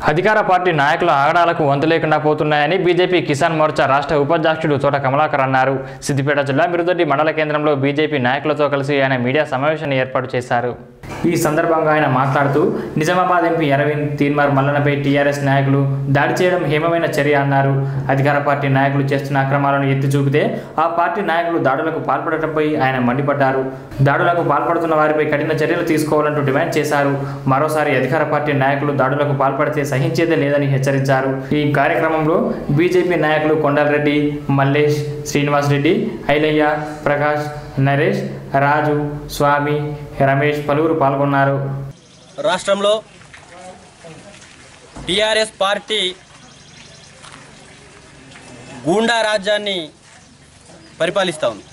అధికార పార్టీ నాయకుల ఆగడాలకు వంతు లేకుండా పోతున్నాయని బీజేపీ కిసాన్ మోర్చా రాష్ట్ర ఉపాధ్యక్షుడు తోట కమలాకర్ అన్నారు సిద్దిపేట జిల్లా మిరుదొడ్డి మండల కేంద్రంలో బీజేపీ నాయకులతో కలిసి ఆయన మీడియా సమావేశాన్ని ఏర్పాటు చేశారు ఈ సందర్భంగా ఆయన మాట్లాడుతూ నిజామాబాద్ ఎంపీ అరవింద్ తీన్మార్ మల్లనపై టీఆర్ఎస్ నాయకులు దాడి చేయడం హేమమైన చర్య అన్నారు అధికార పార్టీ నాయకులు చేస్తున్న అక్రమాలను ఎత్తి చూపితే ఆ పార్టీ నాయకులు దాడులకు పాల్పడటంపై ఆయన మండిపడ్డారు దాడులకు పాల్పడుతున్న వారిపై కఠిన చర్యలు తీసుకోవాలంటూ డిమాండ్ చేశారు మరోసారి అధికార పార్టీ నాయకులు దాడులకు పాల్పడితే సహించేదే లేదని హెచ్చరించారు ఈ కార్యక్రమంలో బీజేపీ నాయకులు కొండలరెడ్డి మల్లేష్ శ్రీనివాస్ రెడ్డి ఐలయ్య ప్రకాష్ నరేష్ రాజు స్వామి రమేష్ పలువురు పాల్గొన్నారు రాష్ట్రంలో టిఆర్ఎస్ పార్టీ గూండా రాజ్యాన్ని పరిపాలిస్తూ ఉంది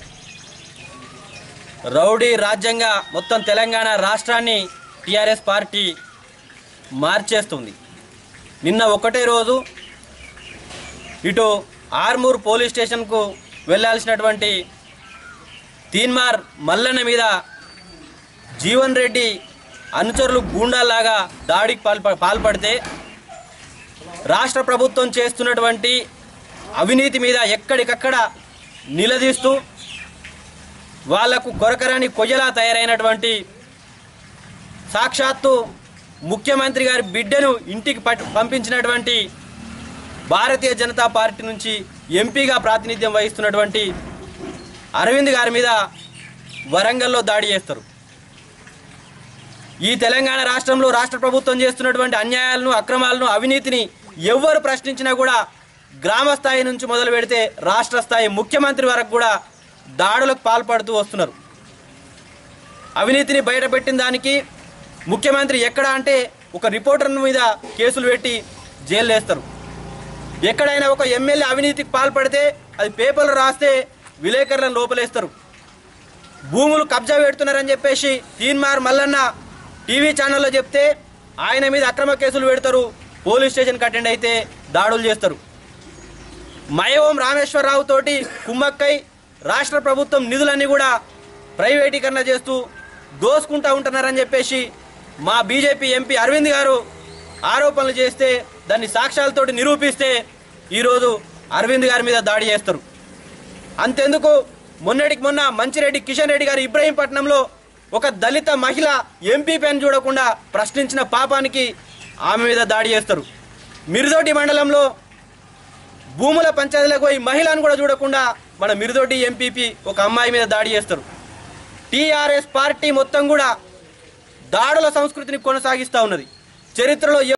రౌడీ రాజ్యంగా మొత్తం తెలంగాణ రాష్ట్రాన్ని టిఆర్ఎస్ పార్టీ మార్చేస్తుంది నిన్న ఒకటే రోజు ఇటు ఆర్మూర్ పోలీస్ స్టేషన్కు వెళ్ళాల్సినటువంటి తీన్మార్ మల్లన్న మీద జీవన్ రెడ్డి అనుచరులు గూండాలాగా దాడికి పాల్ప పాల్పడితే రాష్ట్ర ప్రభుత్వం చేస్తున్నటువంటి అవినీతి మీద ఎక్కడికక్కడ నిలదీస్తూ వాళ్లకు కొరకరాని కొయ్యలా తయారైనటువంటి సాక్షాత్తు ముఖ్యమంత్రి గారి బిడ్డను ఇంటికి పట్ పంపించినటువంటి భారతీయ జనతా పార్టీ నుంచి ఎంపీగా ప్రాతినిధ్యం వహిస్తున్నటువంటి అరవింద్ గారి మీద వరంగల్లో దాడి చేస్తారు ఈ తెలంగాణ రాష్ట్రంలో రాష్ట్ర ప్రభుత్వం చేస్తున్నటువంటి అన్యాయాలను అక్రమాలను అవినీతిని ఎవ్వరు ప్రశ్నించినా కూడా గ్రామ స్థాయి నుంచి మొదలు పెడితే రాష్ట్ర స్థాయి ముఖ్యమంత్రి వరకు కూడా దాడులకు పాల్పడుతూ వస్తున్నారు అవినీతిని బయటపెట్టిన దానికి ముఖ్యమంత్రి ఎక్కడ అంటే ఒక రిపోర్టర్ మీద కేసులు పెట్టి జైలు వేస్తారు ఎక్కడైనా ఒక ఎమ్మెల్యే అవినీతికి పాల్పడితే అది పేపర్లు రాస్తే విలేకరులను లోపలేస్తారు భూములు కబ్జా పెడుతున్నారని చెప్పేసి తీన్మార్ మల్లన్న టీవీ ఛానల్లో చెప్తే ఆయన మీద అక్రమ కేసులు పెడతారు పోలీస్ స్టేషన్కి అటెండ్ అయితే దాడులు చేస్తారు మయోం రామేశ్వరరావు తోటి కుమ్మక్కై రాష్ట్ర ప్రభుత్వం నిధులన్నీ కూడా ప్రైవేటీకరణ చేస్తూ దోసుకుంటా ఉంటున్నారని చెప్పేసి మా బీజేపీ ఎంపీ అరవింద్ గారు ఆరోపణలు చేస్తే దాన్ని సాక్ష్యాలతోటి నిరూపిస్తే ఈరోజు అరవింద్ గారి మీద దాడి చేస్తారు అంతెందుకు మొన్నటికి మొన్న మంచిరెడ్డి కిషన్ రెడ్డి గారు ఇబ్రహీంపట్నంలో ఒక దళిత మహిళ ఎంపీ పెన్ చూడకుండా ప్రశ్నించిన పాపానికి ఆమె మీద దాడి చేస్తారు మిరుదొడ్డి మండలంలో భూముల పంచాయతీలకు పోయి మహిళను కూడా చూడకుండా మన మిరుదొడ్డి ఎంపీపీ ఒక అమ్మాయి మీద దాడి చేస్తారు టీఆర్ఎస్ పార్టీ మొత్తం కూడా దాడుల సంస్కృతిని కొనసాగిస్తూ ఉన్నది చరిత్రలో